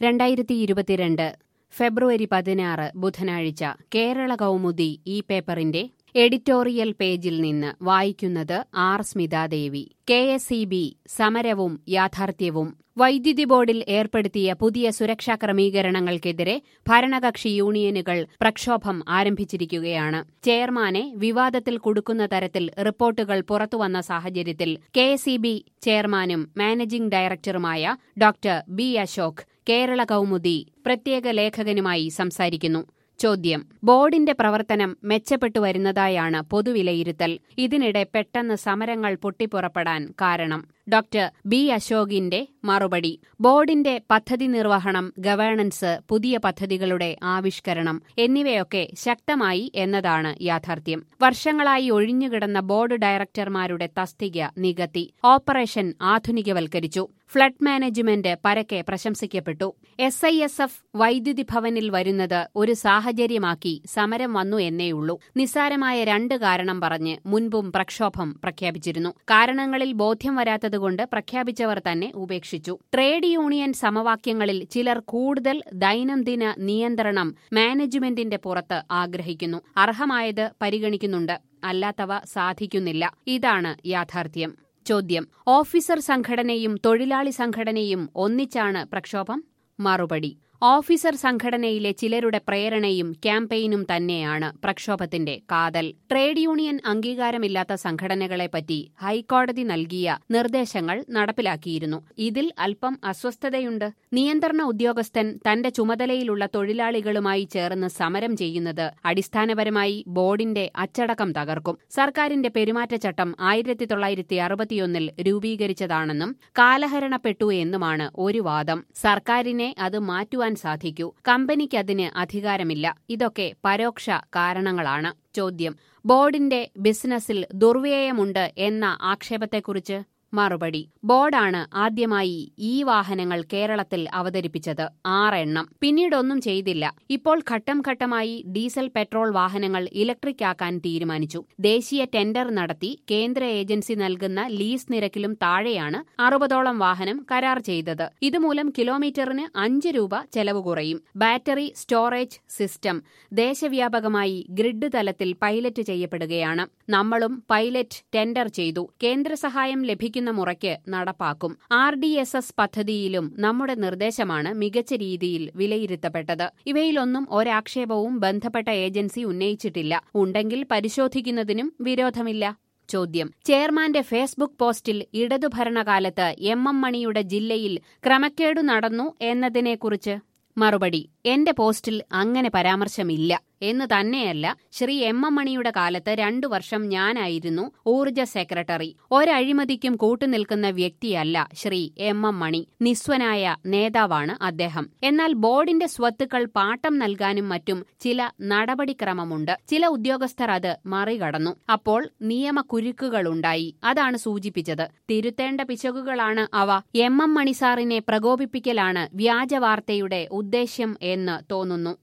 രണ്ടായിരത്തി ഇരുപത്തിരണ്ട് ഫെബ്രുവരി പതിനാറ് ബുധനാഴ്ച കേരള കൗമുദി ഈ പേപ്പറിന്റെ എഡിറ്റോറിയൽ പേജിൽ നിന്ന് വായിക്കുന്നത് R Smithadevi K S E B സമരവും യാഥാർത്ഥ്യവും വൈദ്യുതി ബോർഡിൽ ഏർപ്പെടുത്തിയ പുതിയ സുരക്ഷാ ക്രമീകരണങ്ങൾക്കെതിരെ ഭരണകക്ഷി യൂണിയനുകൾ പ്രക്ഷോഭം ആരംഭിച്ചിരിക്കുകയാണ് ചെയർമാനെ വിവാദത്തിൽ കുടുക്കുന്ന തരത്തിൽ റിപ്പോർട്ടുകൾ പുറത്തുവന്ന സാഹചര്യത്തിൽ കെ എസ് ഇ ബി ചെയർമാനും മാനേജിംഗ് ഡയറക്ടറുമായ ഡോക്ടർ ബി അശോക് കേരള കൗമുദി പ്രത്യേക ലേഖകനുമായി സംസാരിക്കുന്നു ചോദ്യം ബോർഡിന്റെ പ്രവർത്തനം മെച്ചപ്പെട്ടു വരുന്നതായാണ് പൊതുവിലയിരുത്തൽ ഇതിനിടെ പെട്ടെന്ന് സമരങ്ങൾ പൊട്ടിപ്പുറപ്പെടാൻ കാരണം ഡോക്ടർ ബി അശോകിന്റെ മറുപടി ബോർഡിന്റെ പദ്ധതി നിർവഹണം ഗവേണൻസ് പുതിയ പദ്ധതികളുടെ ആവിഷ്കരണം എന്നിവയൊക്കെ ശക്തമായി എന്നതാണ് യാഥാർത്ഥ്യം വർഷങ്ങളായി ഒഴിഞ്ഞുകിടന്ന ബോർഡ് ഡയറക്ടർമാരുടെ തസ്തിക നികത്തി ഓപ്പറേഷൻ ആധുനികവൽക്കരിച്ചു ഫ്ലഡ് മാനേജ്മെന്റ് പരക്കെ പ്രശംസിക്കപ്പെട്ടു എസ് ഐ എസ് എഫ് വൈദ്യുതി ഭവനിൽ വരുന്നത് ഒരു സാഹചര്യമാക്കി സമരം വന്നു എന്നേയുള്ളൂ നിസ്സാരമായ രണ്ട് കാരണം പറഞ്ഞ് മുൻപും പ്രക്ഷോഭം പ്രഖ്യാപിച്ചിരുന്നു കാരണങ്ങളിൽ ബോധ്യം വരാത്തതുകൊണ്ട് പ്രഖ്യാപിച്ചവർ തന്നെ ഉപേക്ഷിച്ചു ട്രേഡ് യൂണിയൻ സമവാക്യങ്ങളിൽ ചിലർ കൂടുതൽ ദൈനംദിന നിയന്ത്രണം മാനേജ്മെന്റിന്റെ പുറത്ത് ആഗ്രഹിക്കുന്നു അർഹമായത് പരിഗണിക്കുന്നുണ്ട് അല്ലാത്തവ സാധിക്കുന്നില്ല ഇതാണ് യാഥാർത്ഥ്യം ചോദ്യം ഓഫീസർ സംഘടനയും തൊഴിലാളി സംഘടനയും ഒന്നിച്ചാണ് പ്രക്ഷോഭം മറുപടി ഓഫീസർ സംഘടനയിലെ ചിലരുടെ പ്രേരണയും ക്യാമ്പയിനും തന്നെയാണ് പ്രക്ഷോഭത്തിന്റെ കാതൽ ട്രേഡ് യൂണിയൻ അംഗീകാരമില്ലാത്ത സംഘടനകളെപ്പറ്റി ഹൈക്കോടതി നൽകിയ നിർദ്ദേശങ്ങൾ നടപ്പിലാക്കിയിരുന്നു ഇതിൽ അല്പം അസ്വസ്ഥതയുണ്ട് നിയന്ത്രണ ഉദ്യോഗസ്ഥൻ തന്റെ ചുമതലയിലുള്ള തൊഴിലാളികളുമായി ചേർന്ന് സമരം ചെയ്യുന്നത് അടിസ്ഥാനപരമായി ബോർഡിന്റെ അച്ചടക്കം തകർക്കും സർക്കാരിന്റെ പെരുമാറ്റച്ചട്ടം ആയിരത്തി തൊള്ളായിരത്തി അറുപത്തിയൊന്നിൽ രൂപീകരിച്ചതാണെന്നും കാലഹരണപ്പെട്ടു എന്നുമാണ് ഒരു വാദം സർക്കാരിനെ അത് മാറ്റുവാൻ സാധിക്കൂ കമ്പനിക്കതിന് അധികാരമില്ല ഇതൊക്കെ പരോക്ഷ കാരണങ്ങളാണ് ചോദ്യം ബോർഡിന്റെ ബിസിനസ്സിൽ ദുർവ്യയമുണ്ട് എന്ന ആക്ഷേപത്തെക്കുറിച്ച് മറുപടി ബോർഡാണ് ആദ്യമായി ഈ വാഹനങ്ങൾ കേരളത്തിൽ അവതരിപ്പിച്ചത് ആറെണ്ണം പിന്നീടൊന്നും ചെയ്തില്ല ഇപ്പോൾ ഘട്ടം ഘട്ടമായി ഡീസൽ പെട്രോൾ വാഹനങ്ങൾ ഇലക്ട്രിക് ആക്കാൻ തീരുമാനിച്ചു ദേശീയ ടെൻഡർ നടത്തി കേന്ദ്ര ഏജൻസി നൽകുന്ന ലീസ് നിരക്കിലും താഴെയാണ് അറുപതോളം വാഹനം കരാർ ചെയ്തത് ഇതുമൂലം കിലോമീറ്ററിന് അഞ്ച് രൂപ ചെലവ് കുറയും ബാറ്ററി സ്റ്റോറേജ് സിസ്റ്റം ദേശവ്യാപകമായി ഗ്രിഡ് തലത്തിൽ പൈലറ്റ് ചെയ്യപ്പെടുകയാണ് നമ്മളും പൈലറ്റ് ടെൻഡർ ചെയ്തു കേന്ദ്ര സഹായം ലഭിക്കുന്ന മുറയ്ക്ക് നടപ്പാക്കും ആർ ഡി എസ് എസ് പദ്ധതിയിലും നമ്മുടെ നിർദ്ദേശമാണ് മികച്ച രീതിയിൽ വിലയിരുത്തപ്പെട്ടത് ഇവയിലൊന്നും ഒരാക്ഷേപവും ബന്ധപ്പെട്ട ഏജൻസി ഉന്നയിച്ചിട്ടില്ല ഉണ്ടെങ്കിൽ പരിശോധിക്കുന്നതിനും വിരോധമില്ല ചോദ്യം ചെയർമാന്റെ ഫേസ്ബുക്ക് പോസ്റ്റിൽ ഇടതു ഭരണകാലത്ത് എം എം മണിയുടെ ജില്ലയിൽ ക്രമക്കേടു നടന്നു എന്നതിനെക്കുറിച്ച് മറുപടി എന്റെ പോസ്റ്റിൽ അങ്ങനെ പരാമർശമില്ല എന്ന് തന്നെയല്ല ശ്രീ എം എം മണിയുടെ കാലത്ത് രണ്ടു വർഷം ഞാനായിരുന്നു ഊർജ സെക്രട്ടറി ഒരഴിമതിക്കും കൂട്ടുനിൽക്കുന്ന വ്യക്തിയല്ല ശ്രീ എം എം മണി നിസ്വനായ നേതാവാണ് അദ്ദേഹം എന്നാൽ ബോർഡിന്റെ സ്വത്തുക്കൾ പാട്ടം നൽകാനും മറ്റും ചില നടപടിക്രമമുണ്ട് ചില ഉദ്യോഗസ്ഥർ അത് മറികടന്നു അപ്പോൾ നിയമക്കുരുക്കുകളുണ്ടായി അതാണ് സൂചിപ്പിച്ചത് തിരുത്തേണ്ട പിശകുകളാണ് അവ എം എം മണി സാറിനെ പ്രകോപിപ്പിക്കലാണ് വ്യാജവാർത്തയുടെ ഉദ്ദേശ്യം എന്ന് തോന്നുന്നു